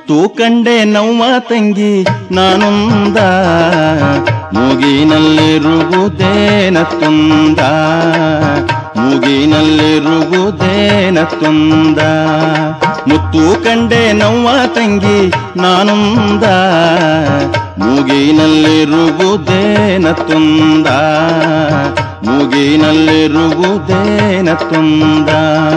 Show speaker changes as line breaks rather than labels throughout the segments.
ಮುತ್ತು ಕಂಡೆ ನವ್ವ ತಂಗಿ ನಾನೊಂದ ಮೂಗಿನಲ್ಲಿರುವುದೇನ ತುಂದ ಮೂಗಿನಲ್ಲಿರುವುದೇನ ತುಂದ ಮುತ್ತು ಕಂಡೆ ನವ್ವ ತಂಗಿ ನಾನೊಂದ ಮೂಗಿನಲ್ಲಿರುವುದೇನ ತುಂದ ಮೂಗಿನಲ್ಲಿರುವುದೇನ ತುಂದ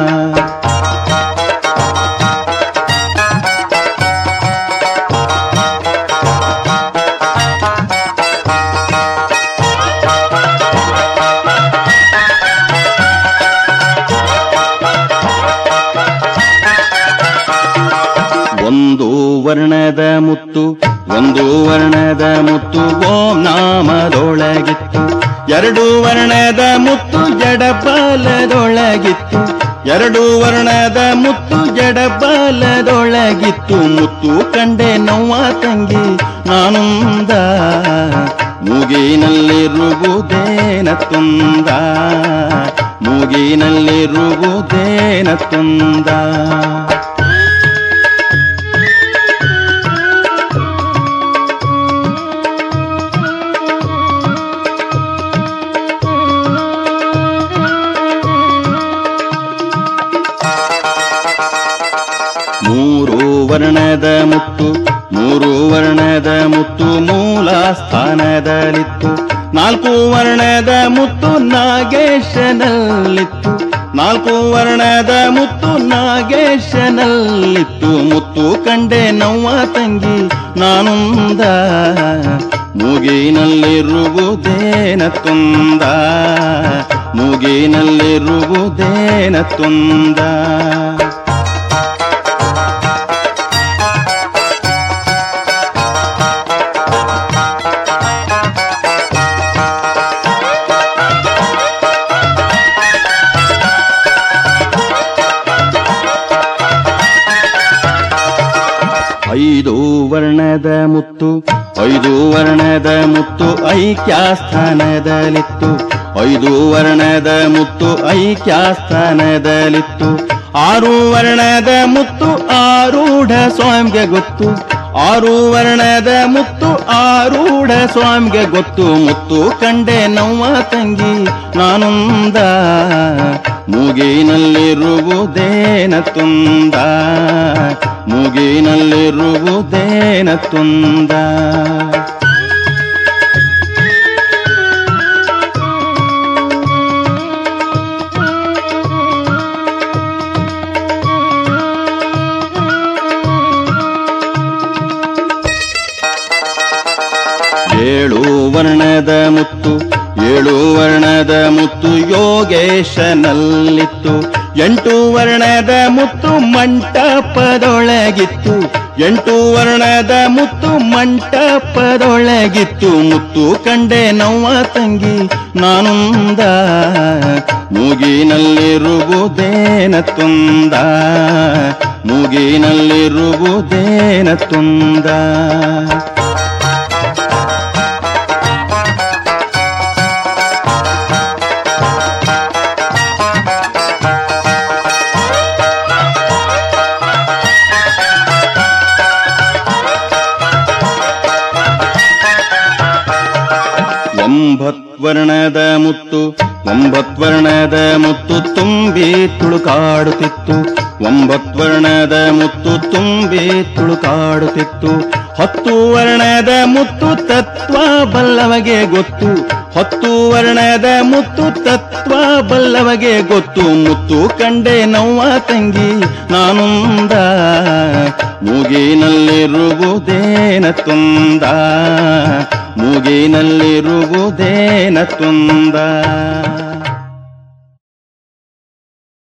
ಒಂದು ವರ್ಣದ ಮುತ್ತು ಒಂದು ವರ್ಣದ ಮುತ್ತು ಓಂ ನಾಮದೊಳಗಿತ್ತು ಎರಡು ವರ್ಣದ ಮುತ್ತು ಜಡಪಾಲದೊಳಗಿತ್ತು ಎರಡು ವರ್ಣದ ಮುತ್ತು ಜಡಪಾಲದೊಳಗಿತ್ತು ಮುತ್ತು ಕಂಡೆ ನವ್ವ ತಂಗಿ ನಾನುಂದ ಮೂಗಿನಲ್ಲಿರುವುದೇನ ತುಂದ ಮೂಗಿನಲ್ಲಿರುವುದೇನ ತುಂದ ಮೂರು ವರ್ಣದ ಮುತ್ತು ಮೂರು ವರ್ಣದ ಮುತ್ತು ಮೂಲ ಸ್ಥಾನದಲ್ಲಿತ್ತು ನಾಲ್ಕು ವರ್ಣದ ಮುತ್ತು ನಾಗೇಶನಲ್ಲಿತ್ತು ನಾಲ್ಕು ವರ್ಣದ ಮುತ್ತು ನಾಗೇಶನಲ್ಲಿತ್ತು ಮುತ್ತು ಕಂಡೆ ನವ್ವ ತಂಗಿ ನಾನುಂದ ಮೂಗಿನಲ್ಲಿರುವುದೇನ ತುಂದ ಮೂಗಿನಲ್ಲಿರುವುದೇನ ತುಂದ ಐದು ವರ್ಣದ ಮುತ್ತು ಐದು ವರ್ಣದ ಮುತ್ತು ಐಕ್ಯಾಸ್ಥಾನದಲ್ಲಿತ್ತು ಐದು ವರ್ಣದ ಮುತ್ತು ಐಕ್ಯಾಸ್ಥಾನದಲ್ಲಿತ್ತು ಆರು ವರ್ಣದ ಮುತ್ತು ಆರೂಢ ಸ್ವಾಮಿಗೆ ಗೊತ್ತು ಆರು ವರ್ಣದ ಮುತ್ತು ಆರೂಢ ಸ್ವಾಮಿಗೆ ಗೊತ್ತು ಮುತ್ತು ಕಂಡೆ ನವ್ವ ತಂಗಿ ನಾನೊಂದ ಮೂಗಿನಲ್ಲಿರುವುದೇನ ತುಂದ ಮೂಗಿನಲ್ಲಿರುವುದೇನ ತುಂದ ಏಳು ವರ್ಣದ ಮುತ್ತು ಏಳು ವರ್ಣದ ಮುತ್ತು ಯೋಗೇಶನಲ್ಲಿತ್ತು ಎಂಟು ವರ್ಣದ ಮುತ್ತು ಮಂಟಪದೊಳಗಿತ್ತು ಎಂಟು ವರ್ಣದ ಮುತ್ತು ಮಂಟಪದೊಳಗಿತ್ತು ಮುತ್ತು ಕಂಡೆ ನವ್ವ ತಂಗಿ ನಾನುಂದ ಮೂಗಿನಲ್ಲಿರುವುದೇನ ತುಂದ ಮೂಗಿನಲ್ಲಿರುವುದೇನ ತುಂದ ಒಂಬತ್ವರ್ಣದ ಮುತ್ತು ಒಂಬತ್ವರ್ಣದ ಮುತ್ತು ತುಂಬಿ ತುಳುಕಾಡುತ್ತಿತ್ತು ಒಂಬತ್ವರ್ಣದ ಮುತ್ತು ತುಂಬಿ ತುಳುಕಾಡುತ್ತಿತ್ತು ಹತ್ತು ವರ್ಣದ ಮುತ್ತು ತತ್ವ ಬಲ್ಲವಗೆ ಗೊತ್ತು ಹತ್ತು ವರ್ಣದ ಮುತ್ತು ತತ್ವ ಬಲ್ಲವಗೆ ಗೊತ್ತು ಮುತ್ತು ಕಂಡೆ ನವ್ವ ತಂಗಿ ನಾನುಂದ ಮೂಗಿನಲ್ಲಿರುವುದೇನ ತುಂದ ಮೂಗಿನಲ್ಲಿರುವುದೇನ ತುಂದ